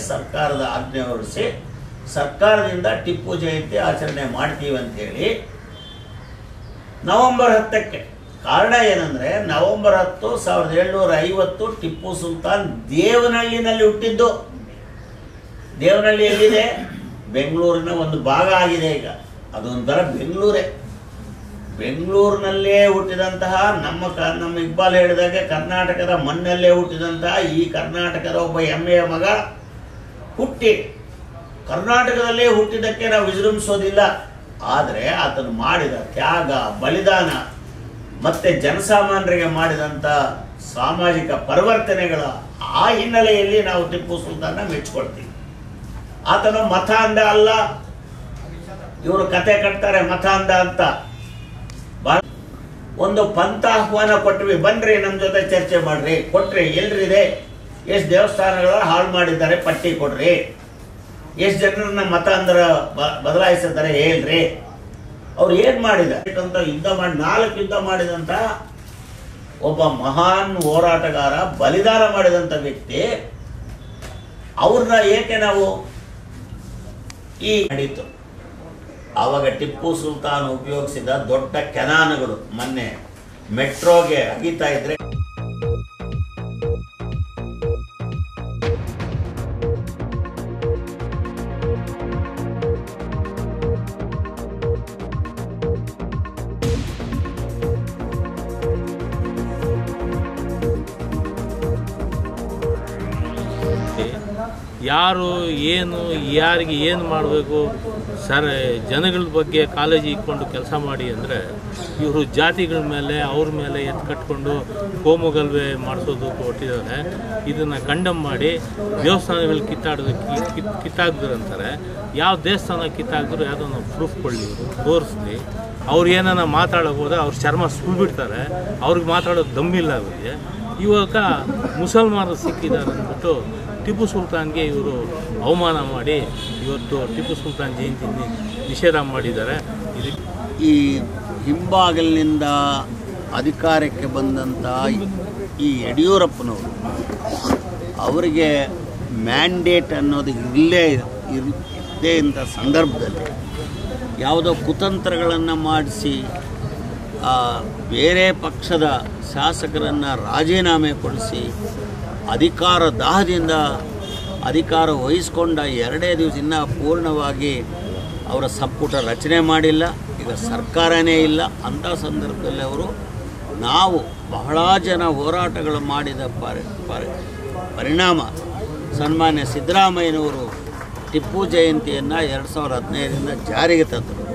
ಸರ್ಕಾರದ ಆಜ್ಞೆ ಹೊರಡಿಸಿ ಸರ್ಕಾರದಿಂದ ಟಿಪ್ಪು ಜಯಂತಿ ಆಚರಣೆ ಮಾಡ್ತೀವಿ ಅಂತೇಳಿ ನವೆಂಬರ್ ಹತ್ತಕ್ಕೆ ಕಾರಣ ಏನಂದ್ರೆ ನವೆಂಬರ್ ಹತ್ತು ಸಾವಿರದ ಏಳ್ನೂರ ಐವತ್ತು ಟಿಪ್ಪು ಸುಲ್ತಾನ್ ದೇವನಹಳ್ಳಿನಲ್ಲಿ ಹುಟ್ಟಿದ್ದು ದೇವನಹಳ್ಳಿ ಎಲ್ಲಿದೆ ಬೆಂಗಳೂರಿನ ಒಂದು ಭಾಗ ಆಗಿದೆ ಈಗ ಅದೊಂಥರ ಬೆಂಗಳೂರೇ ಬೆಂಗಳೂರಿನಲ್ಲೇ ಹುಟ್ಟಿದಂತಹ ನಮ್ಮ ಕ ನಮ್ಮ ಇಕ್ಬಾಲ್ ಹೇಳಿದಾಗೆ ಕರ್ನಾಟಕದ ಮಣ್ಣಲ್ಲೇ ಹುಟ್ಟಿದಂತಹ ಈ ಕರ್ನಾಟಕದ ಒಬ್ಬ ಹೆಮ್ಮೆಯ ಮಗ ಹುಟ್ಟಿ ಕರ್ನಾಟಕದಲ್ಲೇ ಹುಟ್ಟಿದ್ದಕ್ಕೆ ನಾವು ವಿಜೃಂಭಿಸೋದಿಲ್ಲ ಆದರೆ ಆತನು ಮಾಡಿದ ತ್ಯಾಗ ಬಲಿದಾನ ಮತ್ತೆ ಜನಸಾಮಾನ್ಯರಿಗೆ ಮಾಡಿದಂಥ ಸಾಮಾಜಿಕ ಪರಿವರ್ತನೆಗಳ ಆ ಹಿನ್ನೆಲೆಯಲ್ಲಿ ನಾವು ಟಿಪ್ಪು ಸುಲ್ತಾನ ಮೆಚ್ಕೊಳ್ತೀವಿ ಆತನು ಮತ ಅಂದ ಅಲ್ಲ ಇವರು ಕತೆ ಕಟ್ತಾರೆ ಮತ ಅಂದ ಅಂತ ಬಹಳ ಒಂದು ಪಂಥ ಆಹ್ವಾನ ಕೊಟ್ವಿ ಬನ್ರಿ ನಮ್ಮ ಜೊತೆ ಚರ್ಚೆ ಮಾಡ್ರಿ ಕೊಟ್ರಿ ಎಲ್ರಿದೆ ಎಷ್ಟು ದೇವಸ್ಥಾನಗಳ ಹಾಳು ಮಾಡಿದ್ದಾರೆ ಪಟ್ಟಿ ಕೊಡ್ರಿ ಎಷ್ಟು ಜನರನ್ನ ಮತ ಅಂದ್ರ ಬ- ಬದಲಾಯಿಸಿದ್ದಾರೆ ಹೇಳ್ರಿ ಅವ್ರು ಏನ್ ಮಾಡಿದ ಅಂತ ಯುದ್ಧ ಮಾಡಿ ನಾಲ್ಕು ಯುದ್ಧ ಮಾಡಿದಂತ ಒಬ್ಬ ಮಹಾನ್ ಹೋರಾಟಗಾರ ಬಲಿದಾನ ಮಾಡಿದಂತ ವ್ಯಕ್ತಿ ಅವ್ರನ್ನ ಏಕೆ ನಾವು ಈ ನಡೀತು ಆವಾಗ ಟಿಪ್ಪು ಸುಲ್ತಾನ್ ಉಪಯೋಗಿಸಿದ ದೊಡ್ಡ ಕೆನಾನುಗಳು ಮೊನ್ನೆ ಮೆಟ್ರೋಗೆ ಅಗಿತಾ ಇದ್ರೆ ಯಾರು ಏನು ಯಾರಿಗೆ ಏನು ಮಾಡಬೇಕು ಸರ್ ಜನಗಳ ಬಗ್ಗೆ ಕಾಳಜಿ ಇಟ್ಕೊಂಡು ಕೆಲಸ ಮಾಡಿ ಅಂದರೆ ಇವರು ಜಾತಿಗಳ ಮೇಲೆ ಅವ್ರ ಮೇಲೆ ಎತ್ತು ಕಟ್ಕೊಂಡು ಕೋಮುಗಲ್ವೆ ಮಾಡಿಸೋದು ಕೊಟ್ಟಿದ್ದಾರೆ ಇದನ್ನು ಕಂಡಮ್ ಮಾಡಿ ದೇವಸ್ಥಾನಗಳು ಕಿತ್ತಾಡೋದಕ್ಕೆ ಕಿತ್ ಕಿತ್ತಾಕ್ದ್ರು ಅಂತಾರೆ ಯಾವ ದೇವಸ್ಥಾನ ಕಿತ್ತಾಕಿದ್ರು ಯಾವುದೋ ಪ್ರೂಫ್ ಕೊಡಲಿ ಇವರು ತೋರಿಸ್ಲಿ ಅವ್ರು ಏನಾನ ಮಾತಾಡೋಕೆ ಹೋದ್ರೆ ಅವ್ರ ಚರ್ಮ ಸುಳ್ಬಿಡ್ತಾರೆ ಅವ್ರಿಗೆ ಮಾತಾಡೋದು ದಮ್ಮಿಲ್ಲ ಅವರಿಗೆ ಇವಾಗ ಮುಸಲ್ಮಾನರು ಸಿಕ್ಕಿದ್ದಾರೆ ಅಂದ್ಬಿಟ್ಟು ಟಿಪ್ಪು ಸುಲ್ತಾನ್ಗೆ ಇವರು ಅವಮಾನ ಮಾಡಿ ಇವತ್ತು ಟಿಪ್ಪು ಸುಲ್ತಾನ್ ಜಯಂತಿ ನಿ- ನಿಷೇಧ ಮಾಡಿದ್ದಾರೆ ಇದಕ್ಕೆ ಈ ಹಿಂಬಾಗಿಲಿನಿಂದ ಅಧಿಕಾರಕ್ಕೆ ಬಂದಂಥ ಈ ಯಡಿಯೂರಪ್ಪನವರು ಅವರಿಗೆ ಮ್ಯಾಂಡೇಟ್ ಅನ್ನೋದು ಇರಲೇ ಇರದೇ ಇಂಥ ಸಂದರ್ಭದಲ್ಲಿ ಯಾವುದೋ ಕುತಂತ್ರಗಳನ್ನು ಮಾಡಿಸಿ ಆ, ಬೇರೆ ಪಕ್ಷದ ಶಾಸಕರನ್ನು ರಾಜೀನಾಮೆ ಕೊಡಿಸಿ ಅಧಿಕಾರ ದಾಹದಿಂದ ಅಧಿಕಾರ ವಹಿಸ್ಕೊಂಡ ಎರಡೇ ದಿವಸ ಇನ್ನೂ ಪೂರ್ಣವಾಗಿ ಅವರ ಸಂಪುಟ ರಚನೆ ಮಾಡಿಲ್ಲ ಈಗ ಸರ್ಕಾರನೇ ಇಲ್ಲ ಅಂಥ ಸಂದರ್ಭದಲ್ಲಿ ಅವರು ನಾವು ಬಹಳ ಜನ ಹೋರಾಟಗಳು ಮಾಡಿದ ಪರಿ ಪರಿ ಪರಿಣಾಮ ಸನ್ಮಾನ್ಯ ಸಿದ್ದರಾಮಯ್ಯನವರು ಟಿಪ್ಪು ಜಯಂತಿಯನ್ನು ಎರಡು ಸಾವಿರದ ಹದಿನೈದರಿಂದ ಜಾರಿಗೆ ತಂದರು